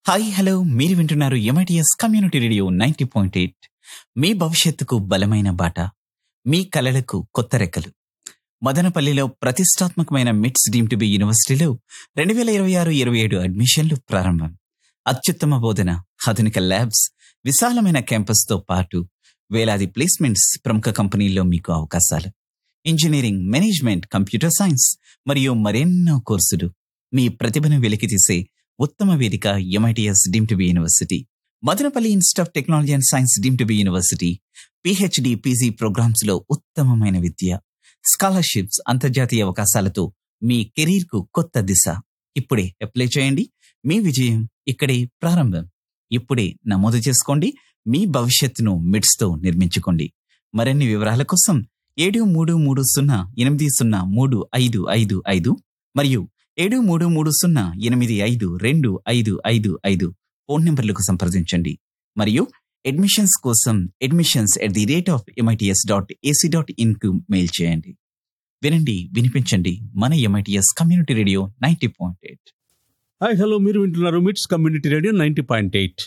hi hello మీరు వింటున్నారు MITS community radio ninety point eight మీ భవిష్యత్తుకు బలమైన బాట మీ కలలకు కొత్త రెక్కలు మదనపల్లిలో ప్రతిష్టాత్మకమైన మిట్స్ డీమ్ టు బి యూనివర్సిటీలో రెండు వేల ఇరవై ఆరు ఇరవై ఏడు అడ్మిషన్లు ప్రారంభం అత్యుత్తమ బోధన ఆధునిక ల్యాబ్స్ విశాలమైన క్యాంపస్తో పాటు వేలాది ప్లేస్మెంట్స్ ప్రముఖ కంపెనీల్లో మీకు అవకాశాలు ఇంజనీరింగ్ మేనేజ్మెంట్ కంప్యూటర్ సైన్స్ మరియు మరెన్నో కోర్సులు మీ ప్రతిభను వెలికితీసే ఉత్తమ వేదిక MITS deemed to be university Madanapalle institute of technology and science deemed to be university PhD PG programmes లో ఉత్తమమైన విద్య స్కాలర్షిప్స్ అంతర్జాతీయ అవకాశాలతో మీ కెరీర్ కు కొత్త దిశ ఇప్పుడే అప్లై చేయండి మీ విజయం ఇక్కడే ప్రారంభం ఇప్పుడే నమోదు చేసుకోండి మీ భవిష్యత్తును మిడ్స్ తో నిర్మించుకోండి మరిన్ని వివరాల కోసం ఏడు మూడు మూడు సున్నా ఎనిమిది సున్నా మూడు ఐదు ఐదు ఐదు మరియు ఏడు మూడు మూడు సున్నా ఎనిమిది ఐదు రెండు ఐదు ఐదు ఐదు ఫోన్ నంబర్లకు సంప్రదించండి మరియు అడ్మిషన్స్ కోసం admissions at the rate of MITS dot AC dot in కు మెయిల్ చేయండి వినండి వినిపించండి మన MITS community radio ninety point eight hi hello మీరు వింటున్నారు MITS community radio ninety point eight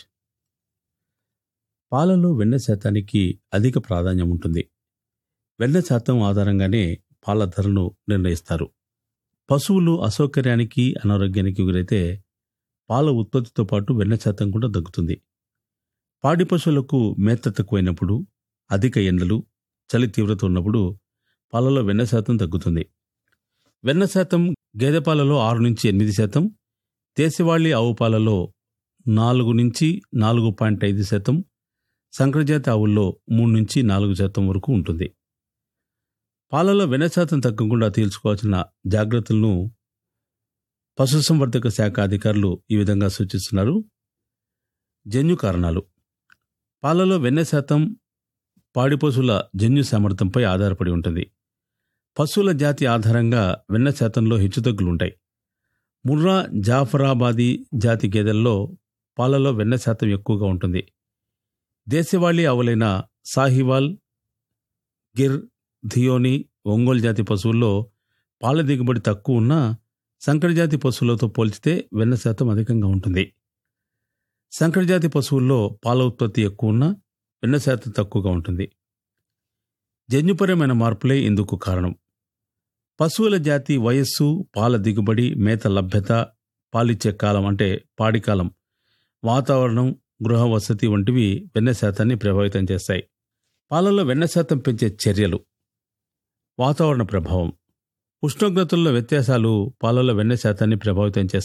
పాలలో వెన్న శాతానికి అధిక ప్రాధాన్యం ఉంటుంది వెన్న శాతం ఆధారంగానే పాల ధరను నిర్ణయిస్తారు పశువులు అసౌకర్యానికి అనారోగ్యానికి గురైతే పాల ఉత్పత్తితో పాటు వెన్న శాతం కూడా తగ్గుతుంది పాడి పశువులకు మేత తక్కువైనప్పుడు అధిక ఎండలు చలి తీవ్రత ఉన్నప్పుడు పాలలో వెన్న శాతం తగ్గుతుంది వెన్న శాతం గేదె పాలలో ఆరు నుంచి ఎనిమిది శాతం దేశవాళీ ఆవు పాలలో నాలుగు నుంచి నాలుగు పాయింట్ ఐదు శాతం సంకరజాతి ఆవుల్లో మూడు నుంచి నాలుగు శాతం వరకు ఉంటుంది పాలలో వెన్న శాతం తగ్గకుండా తీర్చుకోవాల్సిన జాగ్రత్తలను పశుసంవర్ధక శాఖ అధికారులు ఈ విధంగా సూచిస్తున్నారు జన్యు కారణాలు పాలలో వెన్న శాతం పాడి పశువుల జన్యు సామర్థ్యంపై ఆధారపడి ఉంటుంది పశువుల జాతి ఆధారంగా వెన్న శాతంలో హెచ్చుతగ్గులుంటాయి ముర్రా జాఫరాబాదీ జాతి గేదెల్లో పాలలో వెన్న శాతం ఎక్కువగా ఉంటుంది దేశవాళీ ఆవులైన సాహివాల్ గిర్ ధియోని ఒంగోలు జాతి పశువుల్లో పాల దిగుబడి తక్కువ ఉన్నా సంకర జాతి పశువులతో పోల్చితే వెన్న శాతం అధికంగా ఉంటుంది సంకర జాతి పశువుల్లో పాల ఉత్పత్తి ఎక్కువ ఉన్నా వెన్న శాతం తక్కువగా ఉంటుంది జన్యుపరమైన మార్పులే ఇందుకు కారణం పశువుల జాతి వయస్సు పాల దిగుబడి మేత లభ్యత పాలిచ్చే కాలం అంటే పాడి కాలం వాతావరణం గృహ వసతి వంటివి వెన్న శాతాన్ని ప్రభావితం చేస్తాయి పాలలో వెన్న శాతం పెంచే చర్యలు వాతావరణ ప్రభావం ఉష్ణోగ్రతల్లో వ్యత్యాసాలు పాలలో వెన్న శాతాన్ని ప్రభావితం చేస్తాయి